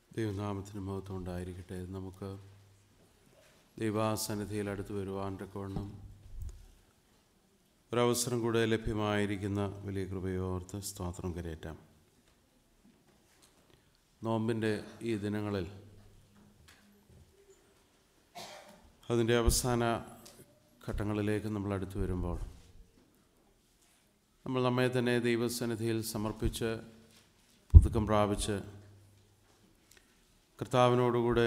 ദൈവനാമത്തിന് മഹത്വം ഉണ്ടായിരിക്കട്ടെ നമുക്ക് ദൈവാസന്നിധിയിൽ അടുത്ത് വരുവാൻ തക്കവണ്ണം ഒരവസരം കൂടെ ലഭ്യമായിരിക്കുന്ന വലിയ കൃപയോർത്ത് സ്തോത്രം കരയേറ്റാം നോമ്പിൻ്റെ ഈ ദിനങ്ങളിൽ അതിൻ്റെ അവസാന ഘട്ടങ്ങളിലേക്ക് നമ്മൾ അടുത്തു വരുമ്പോൾ നമ്മൾ നമ്മെ തന്നെ ദൈവസന്നിധിയിൽ സമർപ്പിച്ച് പുതുക്കം പ്രാപിച്ച് കർത്താവിനോടുകൂടെ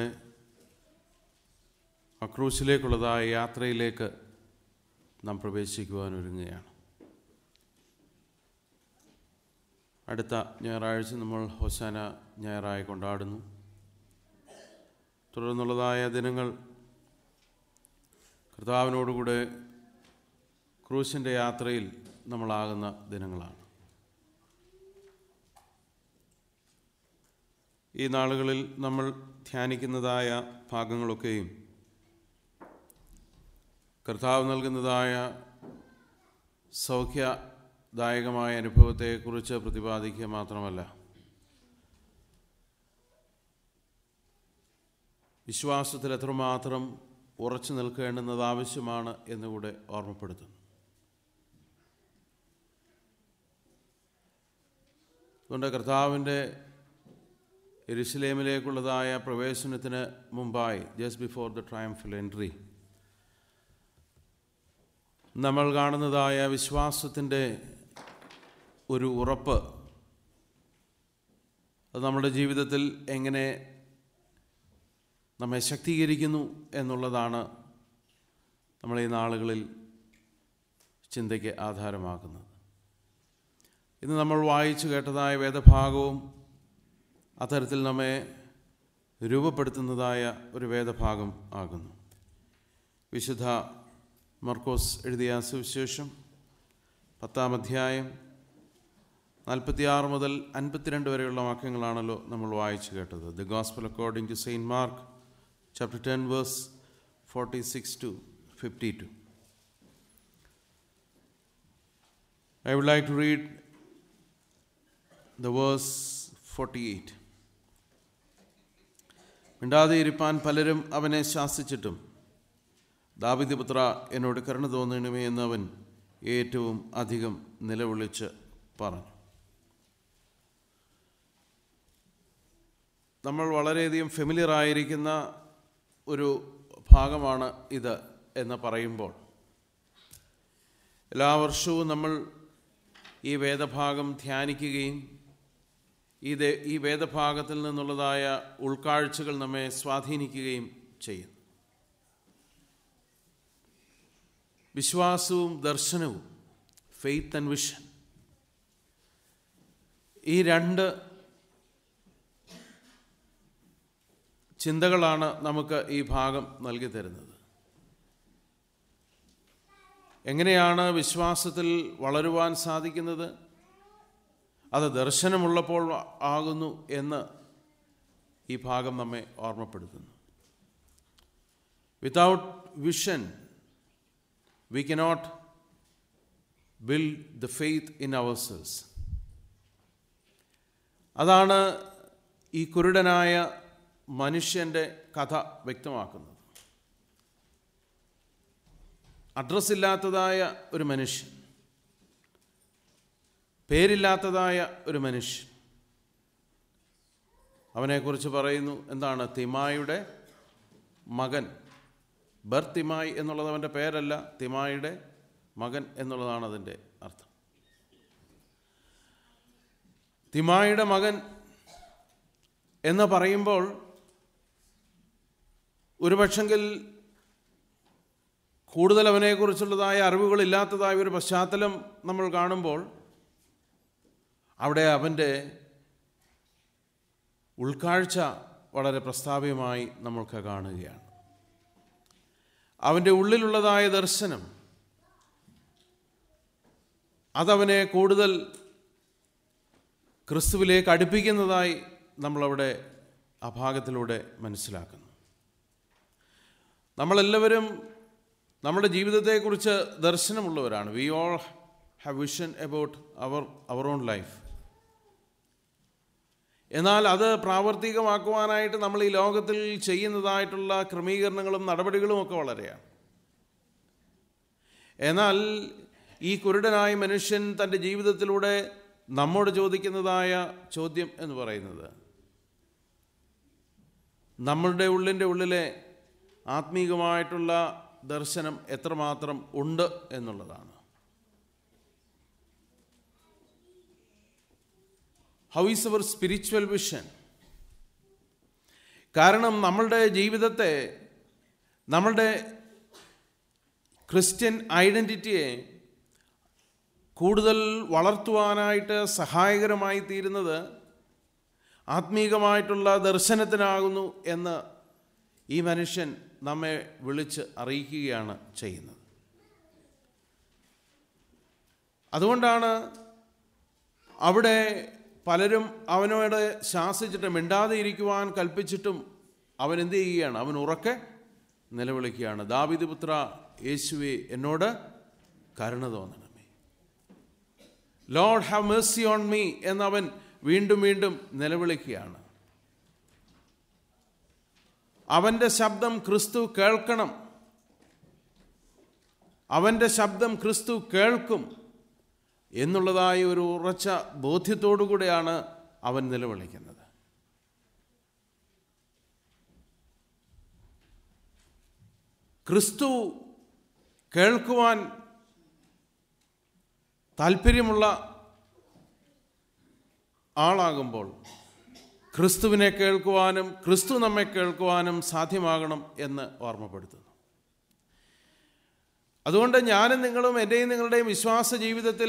ആ ക്രൂശിലേക്കുള്ളതായ യാത്രയിലേക്ക് നാം പ്രവേശിക്കുവാൻ ഒരുങ്ങുകയാണ് അടുത്ത ഞായറാഴ്ച നമ്മൾ ഹൊസാന ഞായറായി കൊണ്ടാടുന്നു തുടർന്നുള്ളതായ ദിനങ്ങൾ കർത്താവിനോടുകൂടെ ക്രൂശിൻ്റെ യാത്രയിൽ നമ്മളാകുന്ന ദിനങ്ങളാണ് ഈ നാളുകളിൽ നമ്മൾ ധ്യാനിക്കുന്നതായ ഭാഗങ്ങളൊക്കെയും കർത്താവ് നൽകുന്നതായ സൗഖ്യദായകമായ അനുഭവത്തെക്കുറിച്ച് പ്രതിപാദിക്കുക മാത്രമല്ല വിശ്വാസത്തിൽ എത്രമാത്രം ഉറച്ചു നിൽക്കേണ്ടുന്നത് ആവശ്യമാണ് എന്നുകൂടെ ഓർമ്മപ്പെടുത്തുന്നു അതുകൊണ്ട് കർത്താവിൻ്റെ എരുസലേമിലേക്കുള്ളതായ പ്രവേശനത്തിന് മുമ്പായി just before the triumphal entry നമ്മൾ കാണുന്നതായ വിശ്വാസത്തിൻ്റെ ഒരു ഉറപ്പ് അത് നമ്മുടെ ജീവിതത്തിൽ എങ്ങനെ നമ്മെ ശക്തീകരിക്കുന്നു എന്നുള്ളതാണ് നമ്മൾ ഈ നാളുകളിൽ ചിന്തയ്ക്ക് ആധാരമാക്കുന്നത് ഇന്ന് നമ്മൾ വായിച്ചു കേട്ടതായ വേദഭാഗവും അത്തരത്തിൽ നമ്മെ രൂപപ്പെടുത്തുന്നതായ ഒരു വേദഭാഗം ആകുന്നു വിശുദ്ധ മർക്കോസ് എഴുതിയ സുവിശേഷം പത്താം അധ്യായം നാൽപ്പത്തിയാറ് മുതൽ അൻപത്തിരണ്ട് വരെയുള്ള വാക്യങ്ങളാണല്ലോ നമ്മൾ വായിച്ചു കേട്ടത് the gospel according to saint Mark chapter ten verse forty six to fifty two I would like to read the verse forty eight മിണ്ടാതെ ഇരിപ്പാൻ പലരും അവനെ ശാസിച്ചിട്ടും ദാവിദ്യപുത്ര എന്നോട് കരുണ തോന്നണമേ എന്നവൻ ഏറ്റവും അധികം നിലവിളിച്ച് പറഞ്ഞു നമ്മൾ വളരെയധികം ഫെമിലിയർ ആയിരിക്കുന്ന ഒരു ഭാഗമാണ് ഇത് എന്ന് പറയുമ്പോൾ എല്ലാ വർഷവും നമ്മൾ ഈ വേദഭാഗം ധ്യാനിക്കുകയും ഈ ഈ വേദഭാഗത്തിൽ നിന്നുള്ളതായ ഉൾക്കാഴ്ചകൾ നമ്മെ സ്വാധീനിക്കുകയും ചെയ്യുന്നു വിശ്വാസവും ദർശനവും ഫെയ്ത്ത് ആൻഡ് വിഷൻ ഈ രണ്ട് ചിന്തകളാണ് നമുക്ക് ഈ ഭാഗം നൽകി തരുന്നത് എങ്ങനെയാണ് വിശ്വാസത്തിൽ വളരുവാൻ സാധിക്കുന്നത് അത് ദർശനമുള്ളപ്പോൾ ആകുന്നു എന്ന് ഈ ഭാഗം നമ്മെ ഓർമ്മപ്പെടുത്തുന്നു without vision we cannot build the faith in ourselves അതാണ് ഈ കുരുടനായ മനുഷ്യൻ്റെ കഥ വ്യക്തമാക്കുന്നത് അഡ്രസ്സില്ലാത്തതായ ഒരു മനുഷ്യൻ പേരില്ലാത്തതായ ഒരു മനുഷ്യൻ അവനെക്കുറിച്ച് പറയുന്നു എന്താണ് തിമായുടെ മകൻ ബർ തിമായി എന്നുള്ളത് അവൻ്റെ പേരല്ല തിമായുടെ മകൻ എന്നുള്ളതാണ് അതിൻ്റെ അർത്ഥം തിമായുടെ മകൻ എന്ന് പറയുമ്പോൾ ഒരുപക്ഷെങ്കിൽ കൂടുതൽ അവനെക്കുറിച്ചുള്ളതായ അറിവുകളില്ലാത്തതായ ഒരു പശ്ചാത്തലം നമ്മൾ കാണുമ്പോൾ അവിടെ അവൻ്റെ ഉൾക്കാഴ്ച വളരെ പ്രസ്താവ്യമായി നമ്മൾക്ക് കാണുകയാണ് അവൻ്റെ ഉള്ളിലുള്ളതായ ദർശനം അതവനെ കൂടുതൽ ക്രിസ്തുവിലേക്ക് അടുപ്പിക്കുന്നതായി നമ്മളവിടെ ആ ഭാഗത്തിലൂടെ മനസ്സിലാക്കുന്നു നമ്മളെല്ലാവരും നമ്മുടെ ജീവിതത്തെക്കുറിച്ച് ദർശനമുള്ളവരാണ് we all have vision about our our own life എന്നാൽ അത് പ്രാവർത്തികമാക്കുവാനായിട്ട് നമ്മൾ ഈ ലോകത്തിൽ ചെയ്യുന്നതായിട്ടുള്ള ക്രമീകരണങ്ങളും നടപടികളും ഒക്കെ വളരെയാണ് എന്നാൽ ഈ കുരുടനായ മനുഷ്യൻ തൻ്റെ ജീവിതത്തിലൂടെ നമ്മോട് ചോദിക്കുന്നതായ ചോദ്യം എന്ന് പറയുന്നത് നമ്മളുടെ ഉള്ളിൻ്റെ ഉള്ളിലെ ആത്മീകമായിട്ടുള്ള ദർശനം എത്രമാത്രം ഉണ്ട് എന്നുള്ളതാണ് how is our spiritual vision കാരണം നമ്മളുടെ ജീവിതത്തെ നമ്മളുടെ ക്രിസ്ത്യൻ ഐഡൻറ്റിറ്റിയെ കൂടുതൽ വളർത്തുവാനായിട്ട് സഹായകരമായി തീരുന്നത് ആത്മീകമായിട്ടുള്ള ദർശനത്തിനാകുന്നു എന്ന് ഈ മനുഷ്യൻ നമ്മെ വിളിച്ച് അറിയിക്കുകയാണ് ചെയ്യുന്നത് അതുകൊണ്ടാണ് അവിടെ പലരും അവനോട് ശാസിച്ചിട്ട് മിണ്ടാതെ ഇരിക്കുവാൻ കൽപ്പിച്ചിട്ടും അവൻ എന്ത് ചെയ്യുകയാണ് അവൻ ഉറക്കെ നിലവിളിക്കുകയാണ് ദാവിദ് പുത്ര യേശുവെ എന്നോട് കരുണ തോന്നണമേ lord have mercy on me എന്നവൻ വീണ്ടും വീണ്ടും നിലവിളിക്കുകയാണ് അവൻ്റെ ശബ്ദം ക്രിസ്തു കേൾക്കണം അവൻ്റെ ശബ്ദം ക്രിസ്തു കേൾക്കും എന്നുള്ളതായ ഒരു ഉറച്ച ബോധ്യത്തോടു കൂടെയാണ് അവൻ നിലവിളിക്കുന്നത് ക്രിസ്തു കേൾക്കുവാൻ താല്പര്യമുള്ള ആളാകുമ്പോൾ ക്രിസ്തുവിനെ കേൾക്കുവാനും ക്രിസ്തു നമ്മെ കേൾക്കുവാനും സാധ്യമാകണം എന്ന് ഓർമ്മപ്പെടുത്തുന്നു അതുകൊണ്ട് ഞാനും നിങ്ങളും എൻ്റെയും നിങ്ങളുടെയും വിശ്വാസ ജീവിതത്തിൽ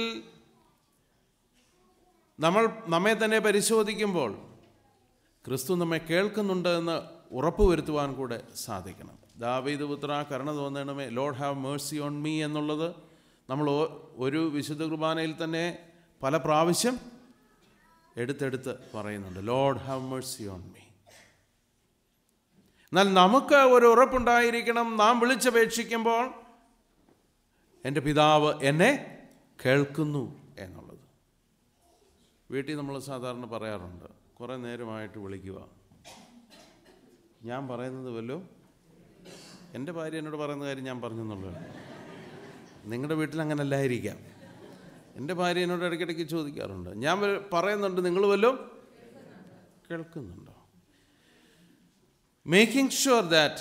നമ്മൾ നമ്മെ തന്നെ പരിശോധിക്കുമ്പോൾ ക്രിസ്തു നമ്മെ കേൾക്കുന്നുണ്ട് എന്ന് ഉറപ്പുവരുത്തുവാൻ കൂടെ സാധിക്കണം ദാവീദ് പുത്ര കരുണ തോന്നണമേ lord have mercy on me എന്നുള്ളത് നമ്മൾ ഓ- ഒരു വിശുദ്ധ കുർബാനയിൽ തന്നെ പല പ്രാവശ്യം എടുത്തെടുത്ത് പറയുന്നുണ്ട് lord have mercy on me എന്നാൽ നമുക്ക് ഒരു ഉറപ്പുണ്ടായിരിക്കണം നാം വിളിച്ചപേക്ഷിക്കുമ്പോൾ എൻ്റെ പിതാവ് എന്നെ കേൾക്കുന്നു എന്നുള്ളത് വീട്ടിൽ നമ്മൾ സാധാരണ പറയാറുണ്ട് കുറേ നേരമായിട്ട് വിളിക്കുക ഞാൻ പറയുന്നത് വല്ലോ എൻ്റെ ഭാര്യ എന്നോട് പറയുന്ന കാര്യം ഞാൻ പറഞ്ഞെന്നുള്ളൂ നിങ്ങളുടെ വീട്ടിൽ അങ്ങനെ അല്ലായിരിക്കാം എൻ്റെ ഭാര്യ എന്നോട് ഇടയ്ക്കിടയ്ക്ക് ചോദിക്കാറുണ്ട് ഞാൻ വല്ല- പറയുന്നുണ്ട് നിങ്ങൾ വല്ലതും കേൾക്കുന്നുണ്ടോ making sure that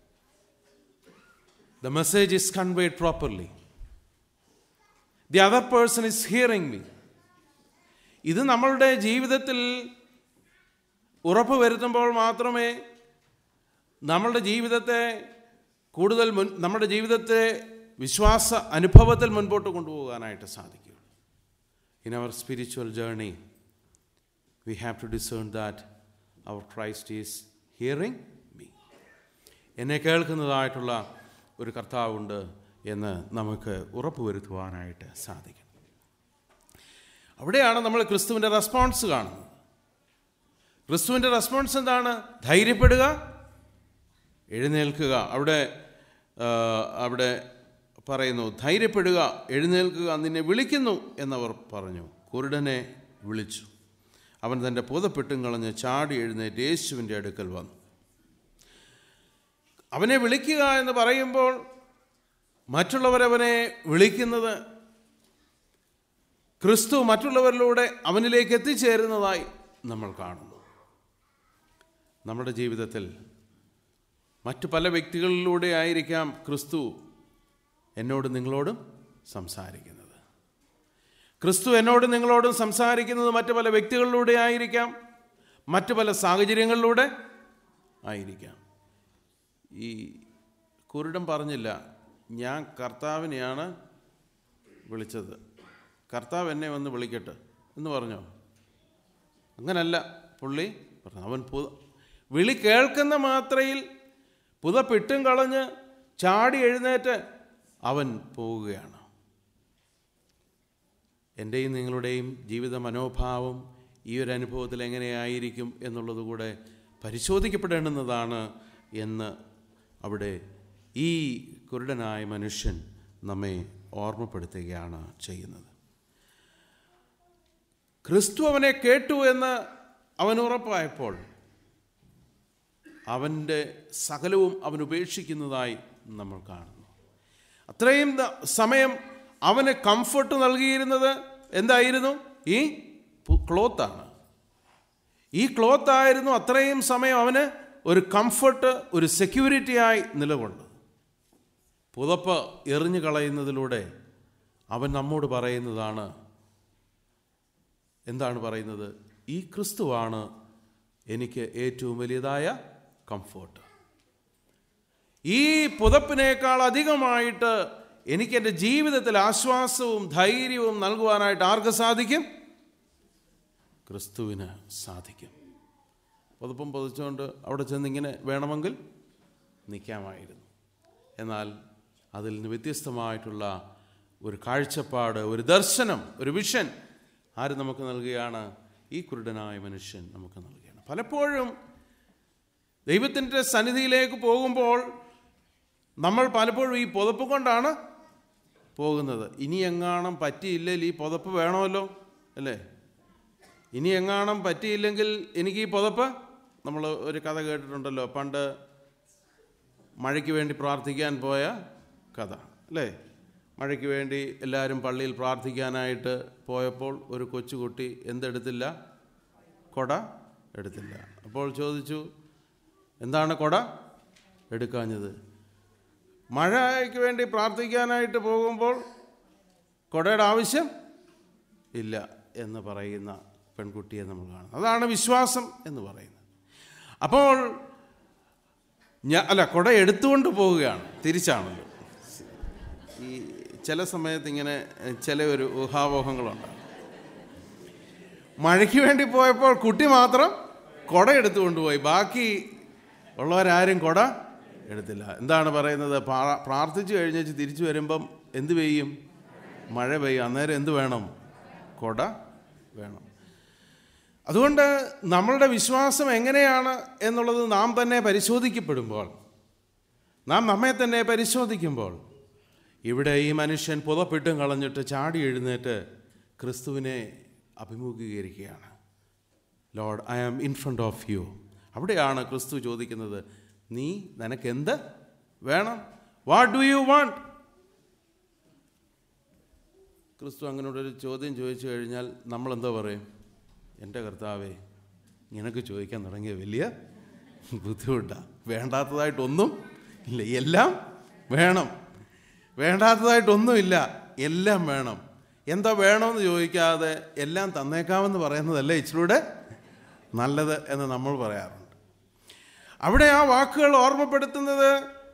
the message is conveyed properly. The other person is hearing me. ഇത് നമ്മളുടെ ജീവിതത്തിൽ ഉറപ്പ് വരുത്തുമ്പോൾ മാത്രമേ നമ്മളുടെ ജീവിതത്തെ കൂടുതൽ മുൻ നമ്മുടെ ജീവിതത്തെ വിശ്വാസ അനുഭവത്തിൽ മുൻപോട്ട് കൊണ്ടുപോകാനായിട്ട് സാധിക്കുകയുള്ളൂ in our spiritual journey we have to discern that our Christ is hearing me എന്നെ കേൾക്കുന്നതായിട്ടുള്ള ഒരു കർത്താവുണ്ട് എന്ന് നമുക്ക് ഉറപ്പുവരുത്തുവാനായിട്ട് സാധിക്കും അവിടെയാണ് നമ്മൾ ക്രിസ്തുവിൻ്റെ റെസ്പോൺസ് കാണുന്നത് ക്രിസ്തുവിൻ്റെ റെസ്പോൺസ് എന്താണ് ധൈര്യപ്പെടുക എഴുന്നേൽക്കുക അവിടെ ആ, അവിടെ പറയുന്നു ധൈര്യപ്പെടുക എഴുന്നേൽക്കുക നിന്നെ വിളിക്കുന്നു എന്നവർ പറഞ്ഞു കുരുടനെ വിളിച്ചു അവൻ തൻ്റെ പുതപ്പെട്ടും കളഞ്ഞ് ചാടി എഴുന്നേറ്റ് യേശുവിൻ്റെ അടുക്കൽ വന്നു അവനെ വിളിക്കുക എന്ന് പറയുമ്പോൾ മറ്റുള്ളവരവനെ വിളിക്കുന്നത് ക്രിസ്തു മറ്റുള്ളവരിലൂടെ അവനിലേക്ക് എത്തിച്ചേരുന്നതായി നമ്മൾ കാണുന്നു നമ്മുടെ ജീവിതത്തിൽ മറ്റു പല വ്യക്തികളിലൂടെ ആയിരിക്കാം ക്രിസ്തു എന്നോടും നിങ്ങളോടും സംസാരിക്കുന്നത് ക്രിസ്തു എന്നോടും നിങ്ങളോടും സംസാരിക്കുന്നത് മറ്റു പല വ്യക്തികളിലൂടെ ആയിരിക്കാം മറ്റു പല സാഹചര്യങ്ങളിലൂടെ ആയിരിക്കാം ഈ കുരുടൻ പറഞ്ഞില്ല ഞാൻ കർത്താവിനെയാണ് വിളിച്ചത് കർത്താവ് എന്നെ വന്ന് വിളിക്കട്ടെ എന്ന് പറഞ്ഞോ അങ്ങനല്ല പുള്ളി പറഞ്ഞു അവൻ പു വിളി കേൾക്കുന്ന മാത്രയിൽ പുതപ്പിട്ടും കളഞ്ഞ് ചാടി എഴുന്നേറ്റ് അവൻ പോവുകയാണ് എൻ്റെയും നിങ്ങളുടെയും ജീവിത മനോഭാവം ഈ ഒരു അനുഭവത്തിൽ എങ്ങനെയായിരിക്കും എന്നുള്ളത് കൂടെ പരിശോധിക്കപ്പെടേണ്ടുന്നതാണ് എന്ന് അവിടെ ഈ കുരുടനായ മനുഷ്യൻ നമ്മെ ഓർമ്മപ്പെടുത്തുകയാണ് ചെയ്യുന്നത് ക്രിസ്തു അവനെ കേട്ടു എന്ന് അവൻ ഉറപ്പായപ്പോൾ അവൻ്റെ സകലവും അവൻ ഉപേക്ഷിക്കുന്നതായി നമ്മൾ കാണുന്നു അത്രയും ദ- സമയം അവന് കംഫർട്ട് നൽകിയിരുന്നത് എന്തായിരുന്നു ഈ പു- ക്ലോത്താണ് ഈ ക്ലോത്ത് ആയിരുന്നു അത്രയും സമയം അവന് ഒരു കംഫർട്ട് ഒരു സെക്യൂരിറ്റിയായി നിലകൊണ്ടത് പുതപ്പ് എറിഞ്ഞു കളയുന്നതിലൂടെ അവൻ നമ്മോട് പറയുന്നതാണ് എന്താണ് പറയുന്നത് ഈ ക്രിസ്തുവാണ് എനിക്ക് ഏറ്റവും വലിയതായ കംഫോർട്ട് ഈ പുതപ്പിനേക്കാൾ അധികമായിട്ട് എനിക്ക് എൻ്റെ ജീവിതത്തിൽ ആശ്വാസവും ധൈര്യവും നൽകുവാനായിട്ട് ആർക്ക് സാധിക്കും ക്രിസ്തുവിന് സാധിക്കും പുതപ്പും പൊതിച്ചുകൊണ്ട് അവിടെ ചെന്ന് ഇങ്ങനെ വേണമെങ്കിൽ നിൽക്കാമായിരുന്നു എന്നാൽ അതിൽ നിന്ന് വ്യത്യസ്തമായിട്ടുള്ള ഒരു കാഴ്ചപ്പാട് ഒരു ദർശനം ഒരു വിഷൻ ആര് നമുക്ക് നൽകുകയാണ് ഈ കുരുടനായ മനുഷ്യൻ നമുക്ക് നൽകുകയാണ് പലപ്പോഴും ദൈവത്തിൻ്റെ സന്നിധിയിലേക്ക് പോകുമ്പോൾ നമ്മൾ പലപ്പോഴും ഈ പുതപ്പ് കൊണ്ടാണ് പോകുന്നത് ഇനി എങ്ങാണം പറ്റിയില്ലെങ്കിൽ ഈ പുതപ്പ് വേണമല്ലോ അല്ലേ ഇനി എങ്ങാണം പറ്റിയില്ലെങ്കിൽ എനിക്ക് ഈ പുതപ്പ് നമ്മൾ ഒരു കഥ കേട്ടിട്ടുണ്ടല്ലോ പണ്ട് മഴയ്ക്ക് വേണ്ടി പ്രാർത്ഥിക്കാൻ പോയ കഥ അല്ലേ മഴയ്ക്ക് വേണ്ടി എല്ലാവരും പള്ളിയിൽ പ്രാർത്ഥിക്കാനായിട്ട് പോയപ്പോൾ ഒരു കൊച്ചുകുട്ടി എന്തെടുത്തില്ല കൊട എടുത്തില്ല അപ്പോൾ ചോദിച്ചു എന്താണ് കൊട എടുക്കാഞ്ഞത് മഴയ്ക്ക് വേണ്ടി പ്രാർത്ഥിക്കാനായിട്ട് പോകുമ്പോൾ കൊടയുടെ ആവശ്യം ഇല്ല എന്ന് പറയുന്ന പെൺകുട്ടിയെ നമ്മൾ കാണുന്നു അതാണ് വിശ്വാസം എന്ന് പറയുന്നത് അപ്പോൾ ഞാൻ അല്ല കുട എടുത്തുകൊണ്ട് പോവുകയാണ് തിരിച്ചാണല്ലോ ഈ ചില സമയത്ത് ഇങ്ങനെ ചില ഒരു ഊഹാപോഹങ്ങളുണ്ട് മഴയ്ക്ക് വേണ്ടി പോയപ്പോൾ കുട്ടി മാത്രം കുട എടുത്തുകൊണ്ട് പോയി ബാക്കി ഉള്ളവരാരും കുട എടുത്തില്ല എന്താണ് പറയുന്നത് പ്രാ- പ്രാർത്ഥിച്ചു കഴിഞ്ഞേച്ച് തിരിച്ചു വരുമ്പം എന്ത് പെയ്യും മഴ പെയ്യും അന്നേരം എന്ത് വേണം കുട വേണം അതുകൊണ്ട് നമ്മളുടെ വിശ്വാസം എങ്ങനെയാണ് എന്നുള്ളത് നാം തന്നെ പരിശോധിക്കപ്പെടുമ്പോൾ നാം നമ്മെ തന്നെ പരിശോധിക്കുമ്പോൾ ഇവിടെ ഈ മനുഷ്യൻ പുതപ്പിട്ടും കളഞ്ഞിട്ട് ചാടി എഴുന്നേറ്റ് ക്രിസ്തുവിനെ അഭിമുഖീകരിക്കുകയാണ് lord I am in front of you അവിടെയാണ് ക്രിസ്തു ചോദിക്കുന്നത് നീ നിനക്ക് എന്ത് വേണം വാട്ട് ഡു യു വാണ്ട് ക്രിസ്തു അങ്ങനെ ഒരു ചോദ്യം ചോദിച്ചു കഴിഞ്ഞാൽ നമ്മൾ എന്താ പറയും എൻ്റെ കർത്താവേ നിനക്ക് ചോദിക്കാൻ തുടങ്ങിയ വലിയ ബുദ്ധിമുട്ടാണ് വേണ്ടാത്തതായിട്ടൊന്നും ഇല്ല എല്ലാം വേണം വേണ്ടാത്തതായിട്ടൊന്നുമില്ല എല്ലാം വേണം എന്താ വേണമെന്ന് ചോദിക്കാതെ എല്ലാം തന്നേക്കാമെന്ന് പറയുന്നതല്ലേ ഇച്ചിലൂടെ നല്ലത് എന്ന് നമ്മൾ പറയാറുണ്ട് അവിടെ ആ വാക്കുകൾ ഓർമ്മപ്പെടുത്തുന്നത്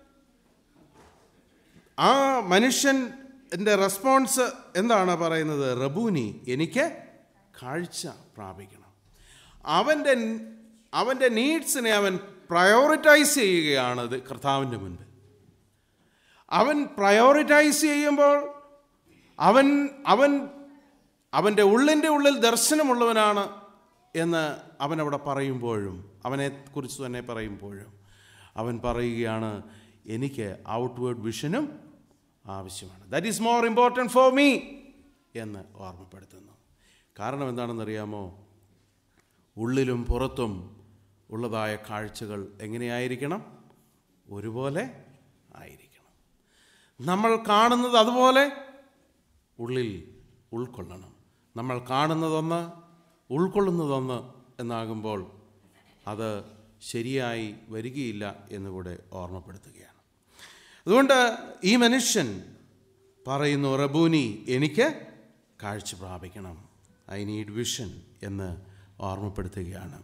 ആ മനുഷ്യൻ്റെ റെസ്പോൺസ് എന്താണ് പറയുന്നത് റബൂനി എനിക്ക് കാഴ്ച പ്രാപിക്കണം അവൻ്റെ അവൻ്റെ നീഡ്സിനെ അവൻ പ്രയോറിറ്റൈസ് ചെയ്യുകയാണ് ഇത് കർത്താവിൻ്റെ മുൻപിൽ അവൻ പ്രയോറിറ്റൈസ് ചെയ്യുമ്പോൾ അവൻ അവൻ അവൻ്റെ ഉള്ളിൻ്റെ ഉള്ളിൽ ദർശനമുള്ളവനാണ് എന്ന് അവൻ അവിടെ പറയുമ്പോഴും അവനെക്കുറിച്ച് തന്നെ പറയുമ്പോഴും അവൻ പറയുകയാണ് എനിക്ക് ഔട്ട്വേർഡ് വിഷനും ആവശ്യമാണ് that is more important for me എന്ന് ഓർമ്മപ്പെടുത്തുന്നു കാരണം എന്താണെന്നറിയാമോ ഉള്ളിലും പുറത്തും ഉള്ളതായ കാഴ്ചകൾ എങ്ങനെയായിരിക്കണം ഒരുപോലെ ആയിരിക്കണം നമ്മൾ കാണുന്നത് അതുപോലെ ഉള്ളിൽ ഉൾക്കൊള്ളണം നമ്മൾ കാണുന്നതൊന്ന് ഉൾക്കൊള്ളുന്നതൊന്ന് എന്നാകുമ്പോൾ അത് ശരിയായി വരികയില്ല എന്നുകൂടെ ഓർമ്മപ്പെടുത്തുകയാണ് അതുകൊണ്ട് ഈ മനുഷ്യൻ പറയുന്നു റബൂനി എനിക്ക് കാഴ്ച പ്രാപിക്കണം ഐ നീഡ് വിഷൻ എന്ന് ഓർമ്മപ്പെടുത്തുകയാണ്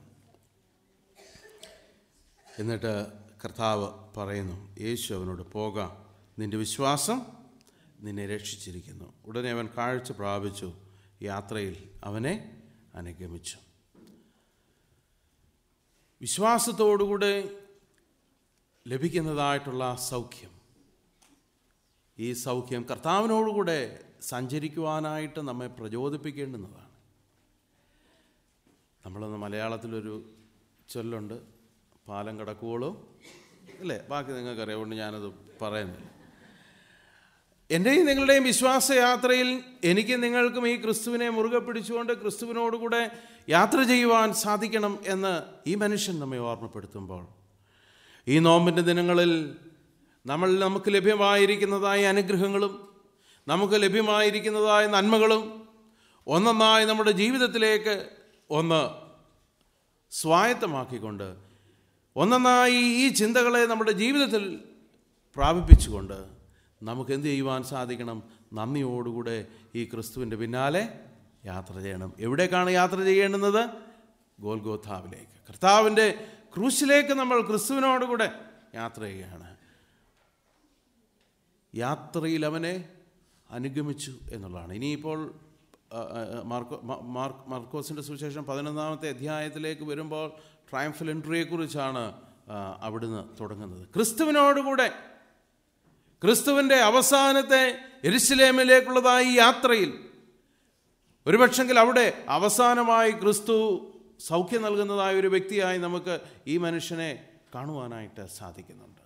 എന്നിട്ട് കർത്താവ് പറയുന്നു യേശു അവനോട് പോകാം നിന്റെ വിശ്വാസം നിന്നെ രക്ഷിച്ചിരിക്കുന്നു ഉടനെ അവൻ കാഴ്ച പ്രാപിച്ചു യാത്രയിൽ അവനെ അനുഗമിച്ചു വിശ്വാസത്തോടുകൂടെ ലഭിക്കുന്നതായിട്ടുള്ള സൗഖ്യം ഈ സൗഖ്യം കർത്താവിനോടുകൂടെ സഞ്ചരിക്കുവാനായിട്ട് നമ്മെ പ്രചോദിപ്പിക്കേണ്ടുന്നതാണ് നമ്മളൊന്ന് മലയാളത്തിലൊരു ചൊല്ലുണ്ട് പാലം കടക്കുവോളോ അല്ലേ ബാക്കി നിങ്ങൾക്കറിയാം അതുകൊണ്ട് ഞാനത് പറയുന്നില്ല എൻ്റെയും നിങ്ങളുടെയും വിശ്വാസയാത്രയിൽ എനിക്ക് നിങ്ങൾക്കും ഈ ക്രിസ്തുവിനെ മുറുകെ പിടിച്ചുകൊണ്ട് ക്രിസ്തുവിനോടുകൂടെ യാത്ര ചെയ്യുവാൻ സാധിക്കണം എന്ന് ഈ മനുഷ്യൻ നമ്മെ ഓർമ്മപ്പെടുത്തുമ്പോൾ ഈ നോമ്പിൻ്റെ ദിനങ്ങളിൽ നമ്മൾ നമുക്ക് ലഭ്യമായിരിക്കുന്നതായ അനുഗ്രഹങ്ങളും നമുക്ക് ലഭ്യമായിരിക്കുന്നതായ നന്മകളും ഒന്നൊന്നായി നമ്മുടെ ജീവിതത്തിലേക്ക് ഒന്ന് സ്വായത്തമാക്കിക്കൊണ്ട് ഒന്നൊന്നായി ഈ ചിന്തകളെ നമ്മുടെ ജീവിതത്തിൽ പ്രാപിപ്പിച്ചുകൊണ്ട് നമുക്ക് എന്ത് ചെയ്യുവാൻ സാധിക്കണം നന്ദിയോടുകൂടെ ഈ ക്രിസ്തുവിൻ്റെ പിന്നാലെ യാത്ര ചെയ്യണം എവിടേക്കാണ് യാത്ര ചെയ്യേണ്ടുന്നത് ഗോൽഗോഥാവിലേക്ക് കർത്താവിൻ്റെ ക്രൂശിലേക്ക് നമ്മൾ ക്രിസ്തുവിനോടുകൂടെ യാത്ര ചെയ്യുകയാണ് യാത്രയിൽ അവനെ അനുഗമിച്ചു എന്നുള്ളതാണ് ഇനിയിപ്പോൾ ആ, ആ, മാർക്കോ മാ- മാർക്ക് മാർക്കോസിൻ്റെ സുവിശേഷം പതിനൊന്നാമത്തെ അധ്യായത്തിലേക്ക് വരുമ്പോൾ ട്രയംഫൽ എൻട്രിയെക്കുറിച്ചാണ് ആ, അവിടുന്ന് തുടങ്ങുന്നത് ക്രിസ്തുവിനോടുകൂടെ ക്രിസ്തുവിൻ്റെ അവസാനത്തെ എരുസലേമിലേക്കുള്ളതായ ഈ യാത്രയിൽ ഒരുപക്ഷെങ്കിൽ അവിടെ അവസാനമായി ക്രിസ്തു സൗഖ്യം നൽകുന്നതായ ഒരു വ്യക്തിയായി നമുക്ക് ഈ മനുഷ്യനെ കാണുവാനായിട്ട് സാധിക്കുന്നുണ്ട്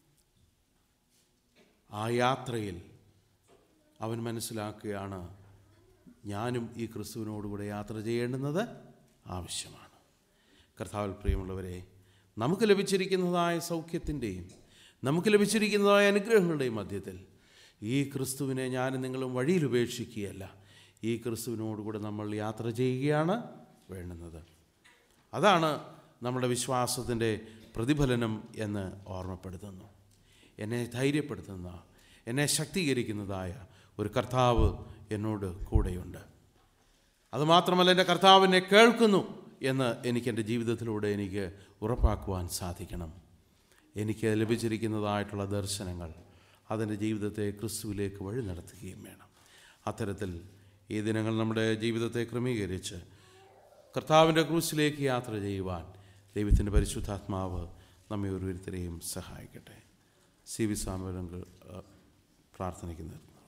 ആ യാത്രയിൽ അവൻ മനസ്സിലാക്കുകയാണ് ഞാനും ഈ ക്രിസ്തുവിനോടുകൂടെ യാത്ര ചെയ്യേണ്ടുന്നത് ആവശ്യമാണ് കർത്താവിൽ പ്രിയമുള്ളവരെ നമുക്ക് ലഭിച്ചിരിക്കുന്നതായ സൗഖ്യത്തിൻ്റെയും നമുക്ക് ലഭിച്ചിരിക്കുന്നതായ അനുഗ്രഹങ്ങളുടെയും മധ്യത്തിൽ ഈ ക്രിസ്തുവിനെ ഞാനും നിങ്ങളും വഴിയിൽ ഉപേക്ഷിക്കുകയല്ല ഈ ക്രിസ്തുവിനോടുകൂടെ നമ്മൾ യാത്ര ചെയ്യുകയാണ് വേണ്ടുന്നത് അതാണ് നമ്മുടെ വിശ്വാസത്തിൻ്റെ പ്രതിഫലനം എന്ന് ഓർമ്മപ്പെടുത്തുന്നു എന്നെ ധൈര്യപ്പെടുത്തുന്ന എന്നെ ശക്തീകരിക്കുന്നതായ ഒരു കർത്താവ് എന്നോട് കൂടെയുണ്ട് അതുമാത്രമല്ല എൻ്റെ കർത്താവിനെ കേൾക്കുന്നു എന്ന് എനിക്ക് എൻ്റെ ജീവിതത്തിലൂടെ എനിക്ക് ഉറപ്പാക്കുവാൻ സാധിക്കണം എനിക്ക് ലഭിച്ചിരിക്കുന്നതായിട്ടുള്ള ദർശനങ്ങൾ അതെൻ്റെ ജീവിതത്തെ ക്രിസ്തുവിലേക്ക് വഴി നടത്തുകയും വേണം അത്തരത്തിൽ ഈ ദിനങ്ങൾ നമ്മുടെ ജീവിതത്തെ ക്രമീകരിച്ച് കർത്താവിൻ്റെ ക്രൂസിലേക്ക് യാത്ര ചെയ്യുവാൻ ദൈവത്തിൻ്റെ പരിശുദ്ധാത്മാവ് നമ്മെ ഓരോരുത്തരെയും സഹായിക്കട്ടെ സി വി സാമുവലങ്ങൾ പ്രാർത്ഥനയ്ക്ക് നിർത്തുന്നു